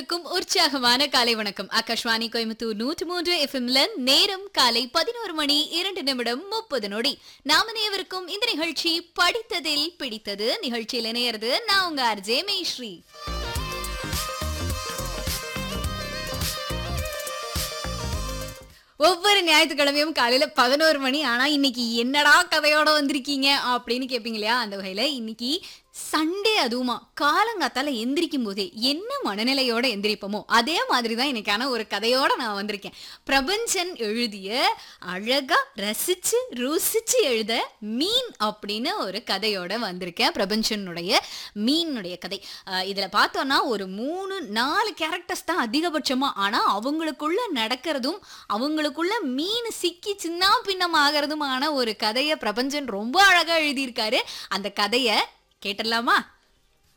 அனைவருக்கும் உற்சாகமான காலை வணக்கம் ஆகாஷ்வாணி கோயம்புத்தூர் நூற்று மூன்று எஃப்எம்ல நேரம் காலை பதினோரு மணி இரண்டு நிமிடம் முப்பது நொடி நாம அனைவருக்கும் இந்த நிகழ்ச்சி படித்ததில் பிடித்தது நிகழ்ச்சியில் இணையறது நான் உங்க அர்ஜே மேஸ்ரீ ஒவ்வொரு ஞாயிற்றுக்கிழமையும் காலையில பதினோரு மணி ஆனா இன்னைக்கு என்னடா கதையோட வந்திருக்கீங்க அப்படின்னு கேட்பீங்க இல்லையா அந்த வகையில இன்னைக்கு சண்டே அதுவுமா காலங்காத்தால எந்திரிக்கும் போதே என்ன மனநிலையோட எந்திரிப்போமோ அதே மாதிரி தான் இன்னைக்கான ஒரு கதையோட நான் வந்திருக்கேன் பிரபஞ்சன் எழுதிய அழகா ரசிச்சு ருசிச்சு எழுத மீன் அப்படின்னு ஒரு கதையோட வந்திருக்கேன் பிரபஞ்சனுடைய மீனுடைய கதை அஹ் இதுல பார்த்தோம்னா ஒரு மூணு நாலு கேரக்டர்ஸ் தான் அதிகபட்சமா ஆனா அவங்களுக்குள்ள நடக்கிறதும் அவங்களுக்குள்ள மீன் சிக்கி சின்ன பின்னம் ஆகிறதுமான ஒரு கதையை பிரபஞ்சன் ரொம்ப அழகா எழுதியிருக்காரு அந்த கதையை கேட்டுடலாமா